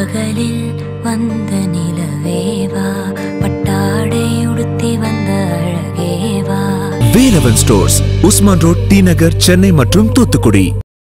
பகலில் வந்த நிலவேவா பட்டாடை உடுத்தி வந்த அழகேவா Velavan stores Usman road T Nagar Chennai மற்றும் தூத்துக்குடி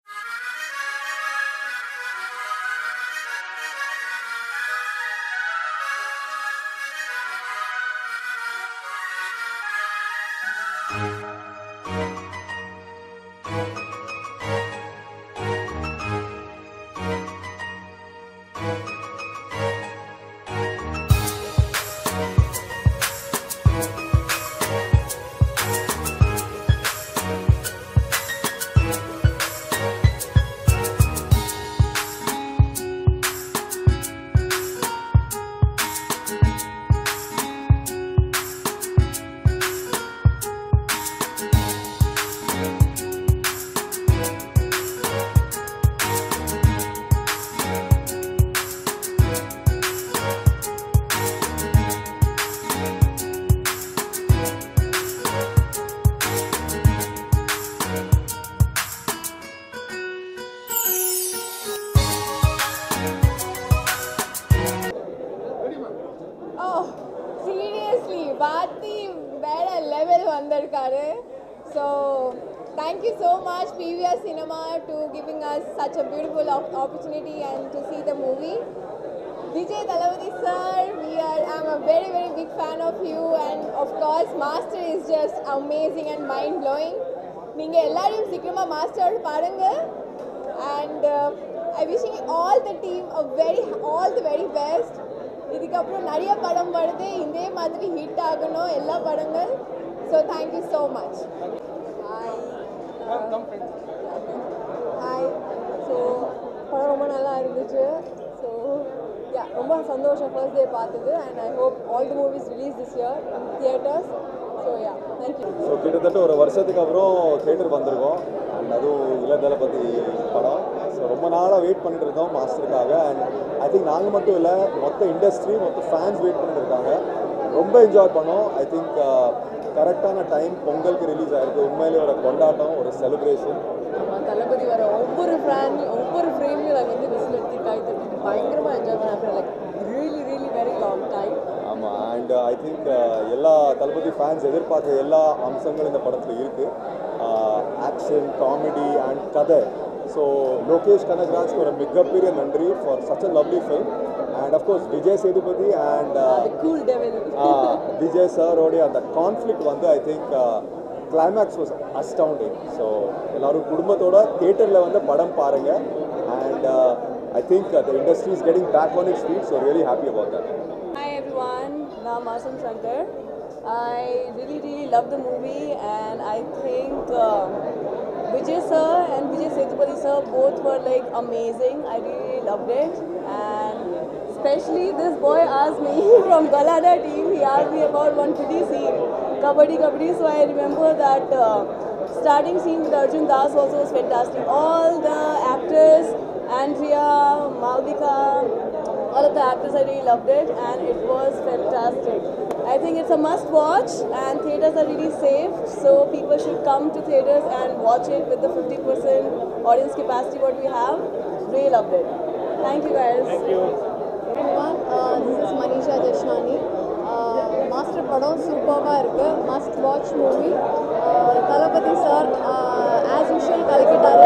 Oh, seriously, பாத்தி வேற லெவல் வந்திருக்காரு so thank you so much PVR cinema to giving us such a beautiful opportunity and to see the movie Vijay Talavadi sir, we are, I'm a very very big fan of you and of course Master is just amazing and mind blowing. நீங்கள் எல்லாரையும் சீக்கிரமாக Master பாருங்க and I wishing all the team a very all the very best இதுக்கப்புறம் நிறைய படம் வருது இதே மாதிரி ஹிட் ஆகணும் எல்லா படங்கள் so thank you so much hi hi so படம் ரொம்ப நல்லா இருந்துச்சு ஸோ யா ரொம்ப சந்தோஷம் ஃபர்ஸ்ட் டே பார்த்தது and I hope all the movies release this year in theatres so yeah thank you so கிட்டத்தட்ட ஒரு வருஷத்துக்கு அப்புறம் தேட்டர் வந்திருக்கோம் அண்ட் அதுவும் இளதலை பற்றி படம் ஸோ ரொம்ப நாளாக வெயிட் பண்ணிட்டு இருந்தோம் மாஸ்டருக்காக அண்ட் ஐ திங்க் நாங்கள் மட்டும் இல்லை மொத்த இண்டஸ்ட்ரி மொத்த ஃபேன்ஸ் வெயிட் பண்ணிட்டு இருக்காங்க ரொம்ப என்ஜாய் பண்ணோம் ஐ திங்க் கரெக்டான டைம் பொங்கலுக்கு ரிலீஸ் ஆயிருக்கு உண்மையிலே ஒரு கொண்டாட்டம் ஒரு செலிப்ரேஷன் ஆமாம் தளபதி வர ஒவ்வொரு ஃப்ரேம் ஒவ்வொரு ஃப்ரேம்லையும் நாங்கள் வந்து விசில் எடுத்து காய் தட்டி பயங்கரமாக என்ஜாய் பண்ண like really really very long time ஆமாம் அண்ட் ஐ திங்க் எல்லா தளபதி ஃபேன்ஸ் எதிர்பார்த்த எல்லா அம்சங்களும் இந்த படத்தில் இருக்குது ஆக்ஷன் காமெடி அண்ட் கதை ஸோ லோகேஷ் கனகராஜ்க்கு ஒரு மிகப்பெரிய நன்றி for such a lovely film and of course Vijay Sethupathi and cool devil Vijay சாரோடைய அந்த கான்ஃப்ளிக்ட் வந்து I think climax was astounding so எல்லாரும் குடும்பத்தோட தியேட்டரில் வந்து படம் பாருங்கள் and I think the industry is getting back on it speed so really happy about that Hi everyone, நான் மாசம் Shankar I really really love the movie and I think uh, Vijay sir and Vijay Sethupathi sir both were like amazing. I really loved it and especially this boy asked me from Galada team, he asked me about one pretty scene, Kabaddi Kabaddi, so I remember that uh, starting scene with Arjun Das also was fantastic. All the actors, Andrea, Malvika, all of the actors I really loved it and it was fantastic. I think it's a must watch and theaters are really safe so people should come to theaters and watch it with the 50% audience capacity what we have. Really loved it. Thank you guys. Thank you. everyone. Uh, this is Manisha Jashnani. Master படம் சூப்பராக இருக்குது must watch movie Thalapathy sir as usual கலக்கிட்டாரு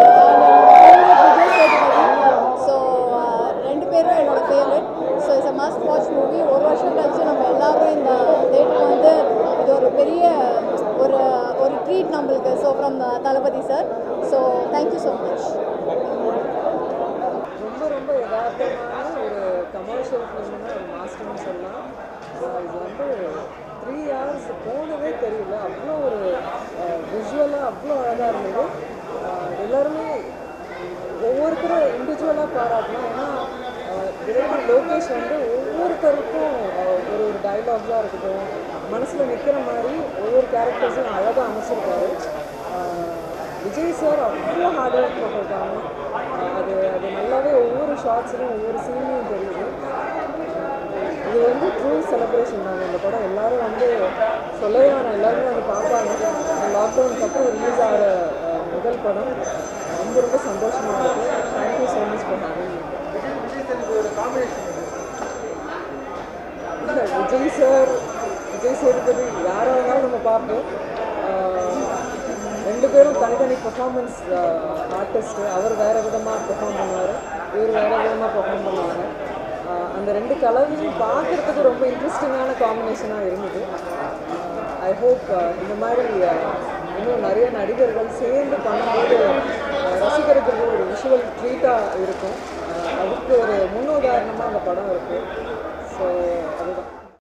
so ரெண்டு பேரும் என்னோட favourite so it's a must watch movie ஒரு வருஷம் கழிச்சு நம்ம எல்லாரும் இந்த தேட்டருக்கு வந்து இது ஒரு பெரிய ஒரு ஒரு ட்ரீட் நம்மளுக்கு so from Thalapathy sir so thank you so much ரொம்ப ரொம்ப யதார்த்தமான ஒரு கமர்ஷியல் ஃபிலிம்னா ஒரு மாஸ்டர்னு சொல்லலாம் ஆஹ் இது வந்து த்ரீ ஹவர்ஸ் போனதே தெரியல அவ்வளோ ஒரு விஷுவலாக அவ்வளோ அழகாக இருந்தது ஆஹ் எல்லாருமே ஒவ்வொருத்தரும் இண்டிவிஜுவலாக பாராட்டணும் ஏன்னா டிரெக்டர் லோகேஷ் வந்து ஒவ்வொருத்தருக்கும் ஆஹ் ஒரு ஒரு டைலாக்ஸாக இருக்கட்டும் மனசில் நிற்கிற மாதிரி ஒவ்வொரு கேரக்டர்ஸும் அழகாக அமைச்சிருக்காரு ஆஹ் விஜய் சார் அவ்வளோ ஹார்ட் ஒர்க் போட்டிருக்காங்க அது அது நல்லாவே ஒவ்வொரு ஷார்ட்ஸ்லையும் ஒவ்வொரு சீன்லையும் தெரியுது இது வந்து ட்ரூ செலிப்ரேஷன் தான் இந்த படம் எல்லாரும் வந்து சொல்லவே வேணாம் எல்லாருமே வந்து பார்ப்பாங்க லாக்டவுனுக்கு அப்புறம் ரிலீஸ் ஆகிற அஹ், முதல் படம் ரொம்ப ரொம்ப சந்தோஷமாக இருக்குது thank you so much for having Vijay சேதுபதியோட காம்பினேஷன் சேதுபதி யாராக இருந்தாலும் நம்ம பார்ப்போம் ஆஹ் ரெண்டு பேரும் தனித்தனி பெர்ஃபார்மன்ஸ் ஆர்டிஸ்ட்டு அவர் வேறு விதமாக பெர்ஃபார்ம் பண்ணுவார் இவர் வேறு விதமாக பெர்ஃபார்ம் பண்ணுவாங்க ஆஹ் அந்த ரெண்டு கலவையும் பார்க்குறதுக்கு ரொம்ப இன்ட்ரெஸ்டிங்கான காம்பினேஷனாக இருந்தது ஐ ஹோப் இந்த மாதிரி ஆஹ் இன்னும் நிறைய நடிகர்கள் சேர்ந்து பண்ணும்போது ஆஹ் ரசிகர்களுக்கு ஒரு விஷுவல் ட்ரீட்டாக இருக்கும் ஆஹ் அதுக்கு ஒரு முன்னுதாரணமாக அந்த படம் இருக்குது ஸோ அதுதான்